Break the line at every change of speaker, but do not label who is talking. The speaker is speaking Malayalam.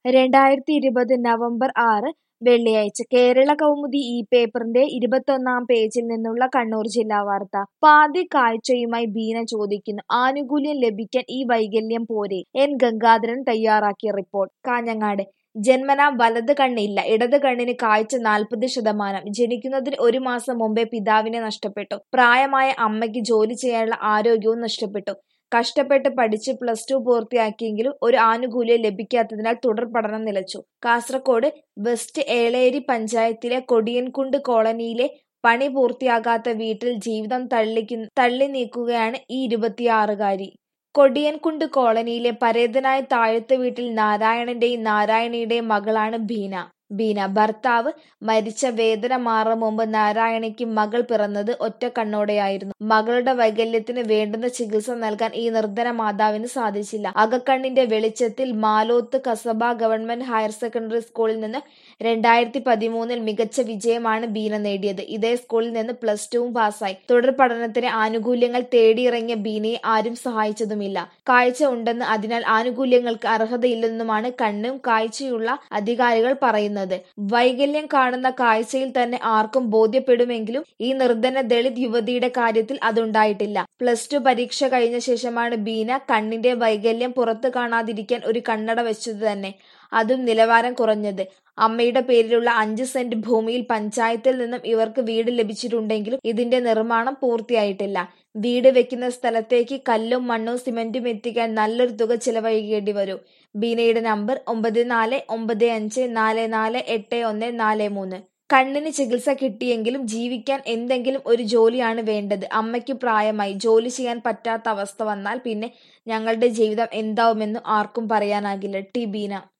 രണ്ടായിരത്തി ഇരുപത് നവംബർ ആറ് വെള്ളിയാഴ്ച കേരള കൗമുദി ഈ പേപ്പറിന്റെ ഇരുപത്തൊന്നാം പേജിൽ നിന്നുള്ള കണ്ണൂർ ജില്ലാ വാർത്ത പാതി കാഴ്ചയുമായി ബീന ചോദിക്കുന്നു ആനുകൂല്യം ലഭിക്കാൻ ഈ വൈകല്യം പോരെ എൻ ഗംഗാധരൻ തയ്യാറാക്കിയ റിപ്പോർട്ട് കാഞ്ഞങ്ങാട് ജന്മനാ വലത് കണ്ണില്ല ഇടത് കണ്ണിന് കാഴ്ച നാൽപ്പത് ശതമാനം ജനിക്കുന്നതിന് ഒരു മാസം മുമ്പേ പിതാവിനെ നഷ്ടപ്പെട്ടു പ്രായമായ അമ്മയ്ക്ക് ജോലി ചെയ്യാനുള്ള ആരോഗ്യവും നഷ്ടപ്പെട്ടു കഷ്ടപ്പെട്ട് പഠിച്ച് പ്ലസ് ടു പൂർത്തിയാക്കിയെങ്കിലും ഒരു ആനുകൂല്യം ലഭിക്കാത്തതിനാൽ തുടർ പഠനം നിലച്ചു കാസർകോട് വെസ്റ്റ് ഏളേരി പഞ്ചായത്തിലെ കൊടിയൻകുണ്ട് കോളനിയിലെ പണി പൂർത്തിയാകാത്ത വീട്ടിൽ ജീവിതം തള്ളിക്കു തള്ളി നീക്കുകയാണ് ഈ ഇരുപത്തിയാറുകാരി കൊടിയൻകുണ്ട് കോളനിയിലെ പരേതനായ താഴത്തെ വീട്ടിൽ നാരായണന്റെയും നാരായണിയുടെയും മകളാണ് ബീന ബീന ഭർത്താവ് മരിച്ച വേദന മാറും മുമ്പ് നാരായണിക്ക് മകൾ പിറന്നത് ഒറ്റ കണ്ണോടെയായിരുന്നു മകളുടെ വൈകല്യത്തിന് വേണ്ടുന്ന ചികിത്സ നൽകാൻ ഈ നിർധന മാതാവിന് സാധിച്ചില്ല അകക്കണ്ണിന്റെ വെളിച്ചത്തിൽ Maloth Kasaba government higher secondary സ്കൂളിൽ നിന്ന് രണ്ടായിരത്തി പതിമൂന്നിൽ മികച്ച വിജയമാണ് ബീന നേടിയത് ഇതേ സ്കൂളിൽ നിന്ന് പ്ലസ് ടുവും പാസ്സായി തുടർ പഠനത്തിന് ആനുകൂല്യങ്ങൾ തേടിയിറങ്ങിയ ബീനയെ ആരും സഹായിച്ചതുമില്ല കാഴ്ച ഉണ്ടെന്ന് അതിനാൽ ആനുകൂല്യങ്ങൾക്ക് അർഹതയില്ലെന്നുമാണ് കണ്ണും കാഴ്ചയുള്ള അധികാരികൾ പറയുന്നത് വൈകല്യം കാണുന്ന കാഴ്ചയിൽ തന്നെ ആർക്കും ബോധ്യപ്പെടുമെങ്കിലും ഈ നിർധന ദളിത് യുവതിയുടെ കാര്യത്തിൽ അതുണ്ടായിട്ടില്ല പ്ലസ് ടു പരീക്ഷ കഴിഞ്ഞ ശേഷമാണ് ബീന കണ്ണിന്റെ വൈകല്യം പുറത്തു കാണാതിരിക്കാൻ ഒരു കണ്ണട വെച്ചത് തന്നെ അതും നിലവാരം കുറഞ്ഞത് അമ്മയുടെ പേരിലുള്ള അഞ്ച് സെന്റ് ഭൂമിയിൽ പഞ്ചായത്തിൽ നിന്നും ഇവർക്ക് വീട് ലഭിച്ചിട്ടുണ്ടെങ്കിലും ഇതിന്റെ നിർമ്മാണം പൂർത്തിയായിട്ടില്ല വീട് വെക്കുന്ന സ്ഥലത്തേക്ക് കല്ലും മണ്ണും സിമന്റും എത്തിക്കാൻ നല്ലൊരു തുക ചിലവഴിക്കേണ്ടി വരും ബീനയുടെ നമ്പർ ഒമ്പത് നാല് ഒമ്പത് അഞ്ച് നാല് നാല് എട്ട് ഒന്ന് നാല് മൂന്ന് കണ്ണിന് ചികിത്സ കിട്ടിയെങ്കിലും ജീവിക്കാൻ എന്തെങ്കിലും ഒരു ജോലിയാണ് വേണ്ടത് അമ്മയ്ക്ക് പ്രായമായി ജോലി ചെയ്യാൻ പറ്റാത്ത അവസ്ഥ വന്നാൽ പിന്നെ ഞങ്ങളുടെ ജീവിതം എന്താവുമെന്ന് ആർക്കും പറയാനാകില്ല ടി ബീന